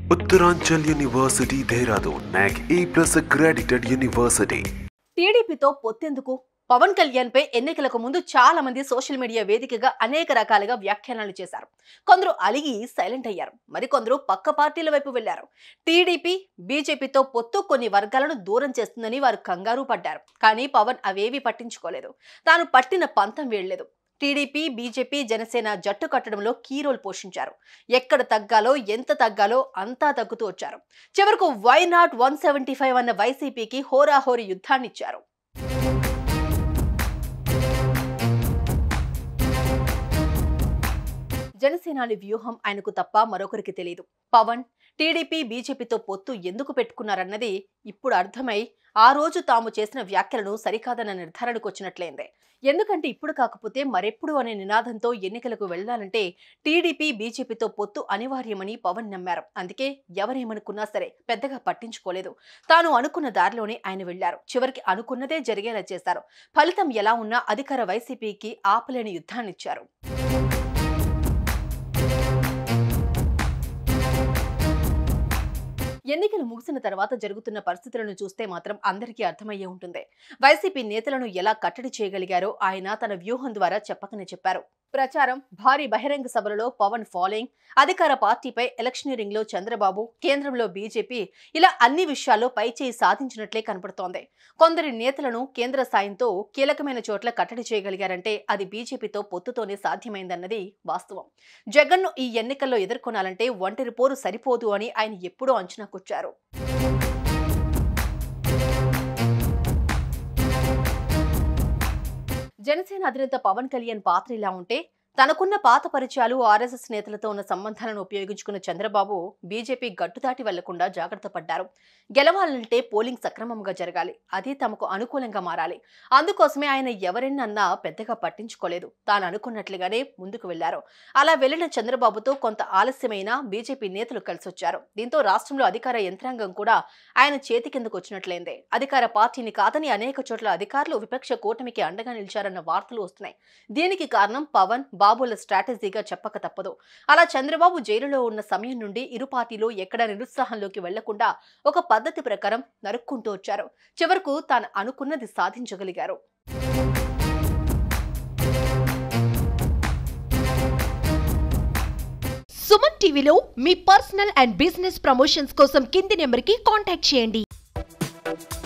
Uttaranchal University, Dehradun, NAC A plus accredited university. టీడీపీతో పొత్తెందుకు పవన్ కళ్యాణ్ పై ఎన్నికలకు ముందు చాలా మంది సోషల్ మీడియా వేదికగా అనేక రకాలుగా వ్యాఖ్యానాలు చేశారు కొందరు అలిగి సైలెంట్ అయ్యారు మరికొందరు పక్క పార్టీల వైపు వెళ్లారు టీడీపీ బీజేపీతో పొత్తు కొన్ని వర్గాలను దూరం చేస్తుందని వారు కంగారు పడ్డారు కానీ పవన్ అవేవీ పట్టించుకోలేదు తాను పట్టిన పంతం వీడలేదు టీడీపీ బీజేపీ జనసేన జట్టు కట్టడంలో కీ రోల్ పోషించారు ఎక్కడ తగ్గాలో ఎంత తగ్గాలో అంతా తగ్గుతూ వచ్చారు చివరకు why not one seventy five అన్న వైసీపీకి హోరాహోరీ యుద్ధాన్నిచ్చారు జనసేనాని వ్యూహం ఆయనకు తప్ప మరొకరికి తెలియదు పవన్ టీడీపీ బీజేపీతో పొత్తు ఎందుకు పెట్టుకున్నారన్నది ఇప్పుడు అర్థమై ఆ రోజు తాము చేసిన వ్యాఖ్యలను సరికాదన్న నిర్ధారణకు వచ్చినట్లయింది ఎందుకంటే ఇప్పుడు కాకపోతే మరెప్పుడు అనే నినాదంతో ఎన్నికలకు వెళ్లాలంటే టీడీపీ బీజేపీతో పొత్తు అనివార్యమని పవన్ నమ్మారు అందుకే ఎవరేమనుకున్నా సరే పెద్దగా పట్టించుకోలేదు తాను అనుకున్న దారిలోనే ఆయన వెళ్లారు చివరికి అనుకున్నదే జరిగేలా చేశారు ఫలితం ఎలా ఉన్నా అధికార వైసీపీకి ఆపలేని యుద్ధాన్నిచ్చారు ఎన్నికలు ముగిసిన తర్వాత జరుగుతున్న పరిస్థితులను చూస్తే మాత్రం అందరికీ అర్థమయ్యే ఉంటుంది వైసీపీ నేతలను ఎలా కట్టడి చేయగలిగారో ఆయన తన వ్యూహం ద్వారా చెప్పకనే చెప్పారు ప్రచారం భారీ బహిరంగ సభలలో పవన్ ఫాలోయింగ్ అధికార పార్టీపై ఎలక్షనీరింగ్ లో చంద్రబాబు కేంద్రంలో బీజేపీ ఇలా అన్ని విషయాల్లో పైచేయి సాధించినట్లే కనపడుతోంది కొందరి నేతలను కేంద్ర సాయంతో కీలకమైన చోట్ల కట్టడి చేయగలిగారంటే అది బీజేపీతో పొత్తుతోనే సాధ్యమైందన్నది వాస్తవం జగన్ను ఈ ఎన్నికల్లో ఎదుర్కొనాలంటే ఒంటరి పోరు సరిపోదు అని ఆయన ఎప్పుడూ అంచనాకొచ్చారు జనసేన అధినేత పవన్ కళ్యాణ్ పాత్ర ఇలా ఉంటే తనకున్న పాత పరిచయాలు ఆర్ఎస్ఎస్ నేతలతో ఉన్న సంబంధాలను ఉపయోగించుకున్న చంద్రబాబు బీజేపీ గట్టుదాటి వెళ్లకుండా జాగ్రత్త పడ్డారు గెలవాలంటే పోలింగ్ సక్రమంగా జరగాలి అది తమకు అనుకూలంగా మారాలి అందుకోసమే ఆయన ఎవరినన్నా పెద్దగా పట్టించుకోలేదు తాను అనుకున్నట్లుగానే ముందుకు వెళ్లారు అలా వెళ్లిన చంద్రబాబుతో కొంత ఆలస్యమైన బీజేపీ నేతలు కలిసొచ్చారు దీంతో రాష్ట్రంలో అధికార యంత్రాంగం కూడా ఆయన చేతి కిందకు వచ్చినట్లయింది అధికార పార్టీని కాదని అనేక చోట్ల అధికారులు విపక్ష కూటమికి అండగా నిలిచారన్న వార్తలు వస్తున్నాయి దీనికి కారణం పవన్ బాబుల స్ట్రాటజీగా చెప్పక తప్పదు అలా చంద్రబాబు జైలులో ఉన్న సమయం నుండి ఇరు పార్టీలు ఎక్కడ నిరుత్సాహంలోకి వెళ్లకుండా ఒక పద్ధతి ప్రకారం నరుక్కుంటూ వచ్చారు చివరకు తాను అనుకున్నది సాధించగలిగారు సుమన్ టీవీలో మీ పర్సనల్ అండ్ బిజినెస్ ప్రమోషన్స్ కోసం కింది నెంబర్కి కాంటాక్ట్ చేయండి